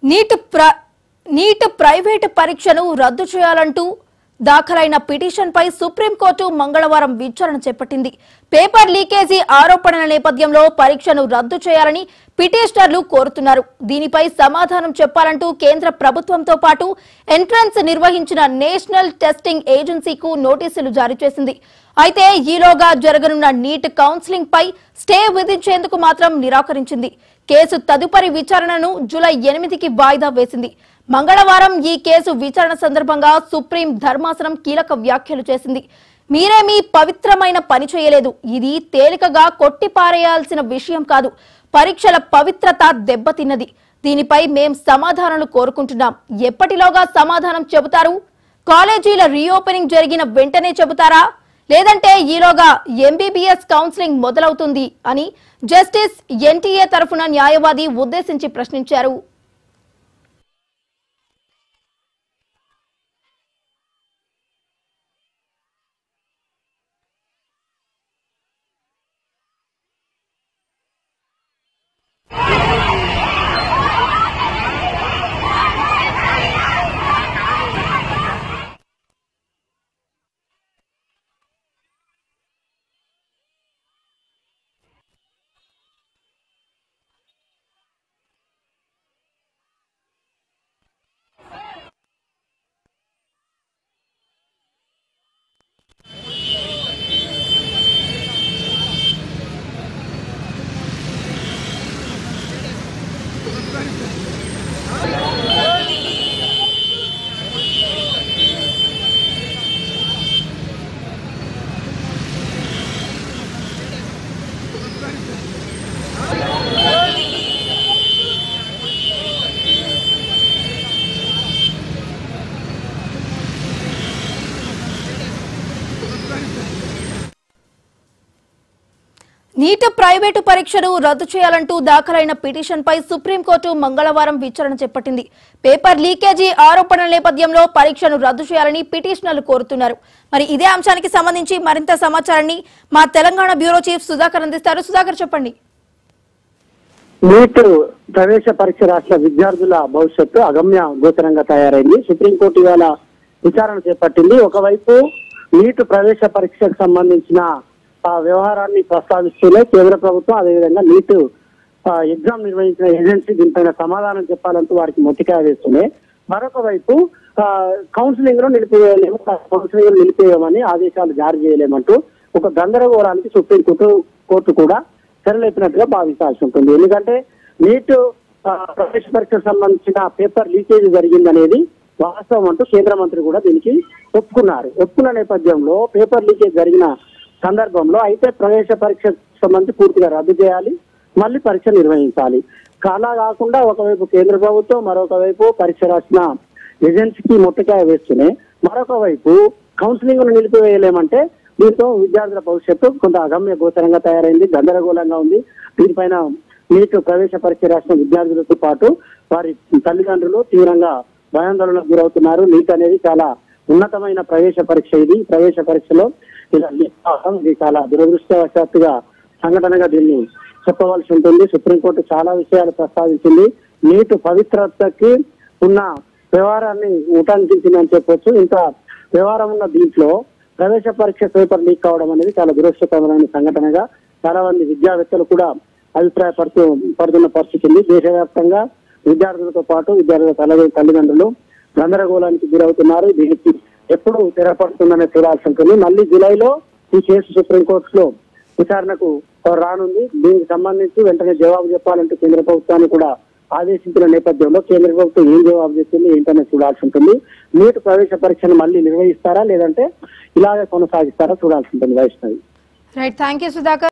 neat ప్ర neat private పరీక్షను రద్దు చేయాలంటూ దాఖలైన పిటిషన్పై సుప్రీంకోర్టు మంగళవారం విచారణ చేపట్టింది పేపర్ లీకేజీ ఆరోపణల నేపథ్యంలో పరీక్షను రద్దు చేయాలని పిటిషనర్లు కోరుతున్నారు దీనిపై సమాధానం చెప్పాలంటూ కేంద్ర ప్రభుత్వంతో పాటు ఎంట్రన్స్ నిర్వహించిన నేషనల్ టెస్టింగ్ ఏజెన్సీకు నోటీసులు జారీ చేసింది అయితే ఈలోగా జరగనున్న నీట్ కౌన్సిలింగ్ పై స్టే విధించేందుకు మాత్రం నిరాకరించింది కేసు తదుపరి విచారణను జూలై ఎనిమిదికి వాయిదా వేసింది మంగళవారం ఈ కేసు విచారణ సందర్భంగా సుప్రీం ధర్మాసనం కీలక వ్యాఖ్యలు చేసింది మీరేమీ పవిత్రమైన పని చేయలేదు ఇది తేలికగా కొట్టిపారేయాల్సిన విషయం కాదు పరీక్షల పవిత్రత దెబ్బతిన్నది దీనిపై మేం సమాధానాలు కోరుకుంటున్నాం ఎప్పటిలోగా సమాధానం చెబుతారు కాలేజీల రీఓపెనింగ్ జరిగిన వెంటనే చెబుతారా లేదంటే ఈలోగా ఎంబీబీఎస్ కౌన్సిలింగ్ మొదలవుతుంది అని జస్టిస్ ఎన్టీఏ తరఫున న్యాయవాది ఉద్దేశించి ప్రశ్నించారు నీట్ ప్రైవేటు పరీక్షను రద్దు చేయాలంటూ దాఖలైన పిటిషన్పై సుప్రీంకోర్టు మంగళవారం విచారణ చేపట్టింది పేపర్ లీకేజీ ఆరోపణల నేపథ్యంలో పరీక్షను రద్దు చేయాలని పిటిషనర్లు కోరుతున్నారు మరి ఇదే అంశానికి సంబంధించి మరింత సమాచారాన్ని మా తెలంగాణ బ్యూరో చీఫ్ సుధాకర్ అందిస్తారు సుధాకర్ చెప్పండి నీట్ ప్రవేశ పరీక్ష రాష్ట్ర విద్యార్థుల భవిష్యత్తు అగమ్య గోచరంగా తయారైంది సుప్రీంకోర్టు ఇవాళ విచారణ చేపట్టింది ఒకవైపు నీట్ ప్రవేశ పరీక్షకు సంబంధించిన ఆ వ్యవహారాన్ని ప్రస్తావిస్తూనే కేంద్ర ప్రభుత్వం అదేవిధంగా నీట్ ఆ, ఎగ్జామ్ నిర్వహించిన ఏజెన్సీ దీనిపైన సమాధానం చెప్పాలంటూ వారికి మొట్టికాయ వేస్తూనే మరొక వైపు ఆ, కౌన్సిలింగ్ లో నిలిపివేయలేము కౌన్సిలింగ్ లో నిలిపేయమని ఆదేశాలు జారీ చేయలేమంటూ ఒక గందరగోళానికి సుప్రీంకోర్టు కోర్టు కూడా తెరలేపినట్టుగా భావించాల్సి ఉంటుంది ఎందుకంటే నీట్ ఆ, ప్రవేశ పరీక్షకు సంబంధించిన పేపర్ లీకేజ్ జరిగిందనేది వాస్తవం అంటూ కేంద్ర మంత్రి కూడా దీనికి ఒప్పుకున్నారు ఒప్పుకున్న నేపథ్యంలో పేపర్ లీకేజ్ జరిగిన సందర్భంలో అయితే ప్రవేశ పరీక్షకు సంబంధించి పూర్తిగా రద్దు చేయాలి మళ్ళీ పరీక్ష నిర్వహించాలి అలా కాకుండా ఒకవైపు కేంద్ర ప్రభుత్వం మరొక వైపు పరీక్ష రాసిన ఏజెన్సీకి మొట్టకాయ వేస్తూనే మరొక వైపు కౌన్సిలింగ్ ను నిలిపివేయలేమంటే దీంతో విద్యార్థుల భవిష్యత్తు కొంత అగమ్య గోచరంగా తయారైంది గందరగోళంగా ఉంది దీనిపైన నీట్ ప్రవేశ పరీక్ష రాసిన విద్యార్థులతో పాటు వారి తల్లిదండ్రులు తీవ్రంగా భయాందోళనకు గురవుతున్నారు నీట్ అనేది చాలా ఉన్నతమైన ప్రవేశ పరీక్ష ఇది ఈ ప్రవేశ పరీక్షలో ఇలా లీక్ కావడం ఇది చాలా దురదృష్టవశాత్తుగా సంఘటనగా దీన్ని చెప్పవలసి ఉంటుంది సుప్రీంకోర్టు చాలా విషయాలు ప్రస్తావించింది నీట్ పవిత్రతకి ఉన్న వ్యవహారాన్ని ఉటంకించిందని చెప్పొచ్చు ఇంత వ్యవహారం ఉన్న దీంట్లో ప్రవేశ పరీక్ష పేపర్ లీక్ కావడం అనేది చాలా దురదృష్టకరమైన సంఘటనగా చాలా మంది విద్యావేత్తలు కూడా అభిప్రాయపడుతూ పడుతున్న పరిస్థితి ఉంది దేశవ్యాప్తంగా విద్యార్థులతో పాటు విద్యార్థుల తల్లి తల్లిదండ్రులు గందరగోళానికి గురవుతున్నారు దీనికి ఎప్పుడు తెరపడుతుందనే చూడాల్సి ఉంటుంది మళ్ళీ జూలైలో ఈ కేసు సుప్రీంకోర్టులో విచారణకు రానుంది దీనికి సంబంధించి వెంటనే జవాబు చెప్పాలంటూ కేంద్ర ప్రభుత్వాన్ని కూడా ఆదేశించిన నేపథ్యంలో కేంద్ర ప్రభుత్వం ఏం జవాబు చెప్తుంది ఏంటనే చూడాల్సి ఉంటుంది నీట్ ప్రవేశ పరీక్షను మళ్ళీ నిర్వహిస్తారా లేదంటే ఇలాగే కొనసాగిస్తారా చూడాల్సి ఉంటుంది Vaishnavi right thank you Sudhakar